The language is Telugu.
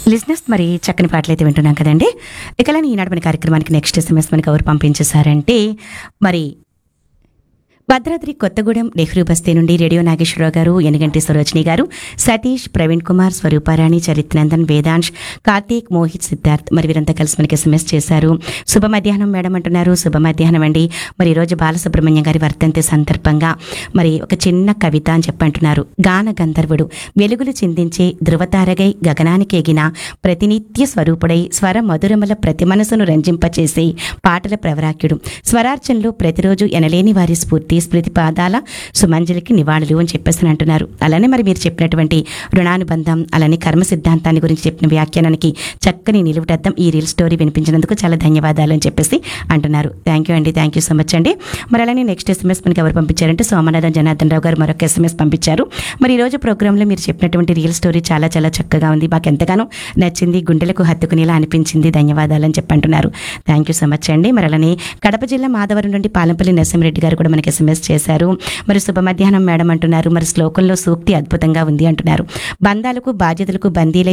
లిజినెస్ మరి చక్కని పాటలు అయితే వింటున్నాం కదండి ఇక ఈనాడు మన కార్యక్రమానికి నెక్స్ట్ ఎస్ఎంఎస్ మనకి ఎవరు పంపించేశారంటే మరి భద్రాద్రి కొత్తగూడెం నెహ్రూ బస్తీ నుండి రేడియో నాగేశ్వరరావు గారు ఎనగంటి సరోజిని గారు సతీష్ ప్రవీణ్ కుమార్ స్వరూపారాణి చరిత్నందన్ వేదాంశ్ కార్తీక్ మోహిత్ సిద్ధార్థ్ మరి వీరంతా కలిసి మనకి ఎస్ఎంఎస్ చేశారు శుభ మధ్యాహ్నం మేడం అంటున్నారు శుభ మధ్యాహ్నం అండి మరి ఈరోజు బాలసుబ్రహ్మణ్యం గారి వర్ధంతి సందర్భంగా మరి ఒక చిన్న కవిత అని చెప్పంటున్నారు గాన గంధర్వుడు వెలుగులు చిందించే ధృవతారగై గగనానికి ఎగిన ప్రతినిత్య స్వరూపుడై స్వర మధురముల ప్రతి మనసును రంజింపచేసే పాటల ప్రవరాక్యుడు స్వరార్చనలో ప్రతిరోజు ఎనలేని వారి స్ఫూర్తి స్మృతి పాదాల సుమంజలికి నివాళులు అని చెప్పేసి అని అంటున్నారు అలానే మరి మీరు చెప్పినటువంటి రుణానుబంధం అలానే కర్మ సిద్ధాంతాన్ని గురించి చెప్పిన వ్యాఖ్యానానికి చక్కని నిలువుటద్దం ఈ రీల్ స్టోరీ వినిపించినందుకు చాలా ధన్యవాదాలు అని చెప్పేసి అంటున్నారు థ్యాంక్ యూ అండి థ్యాంక్ యూ సో మచ్ అండి మరి అలానే నెక్స్ట్ ఎస్ఎంఎస్ మనకి ఎవరు పంపించారంటే సోమనాథన్ జనార్దన్ రావు గారు మరొక ఎస్ఎంఎస్ పంపించారు మరి ఈ రోజు ప్రోగ్రాంలో మీరు చెప్పినటువంటి రియల్ స్టోరీ చాలా చాలా చక్కగా ఉంది మాకు ఎంతగానో నచ్చింది గుండెలకు హత్తుకునేలా అనిపించింది ధన్యవాదాలు అని చెప్పి అంటున్నారు థ్యాంక్ యూ సో మచ్ అండి మరి అలానే కడప జిల్లా మాధవరం నుండి పాలంపల్లి నరసింహరెడ్డి గారు కూడా మనకి ఎస్ఎంఎస్ చేశారు మరి శుభ మధ్యాహ్నం మేడం అంటున్నారు మరి శ్లోకంలో సూక్తి అద్భుతంగా ఉంది అంటున్నారు బంధాలకు బాధ్యతలకు బందీలై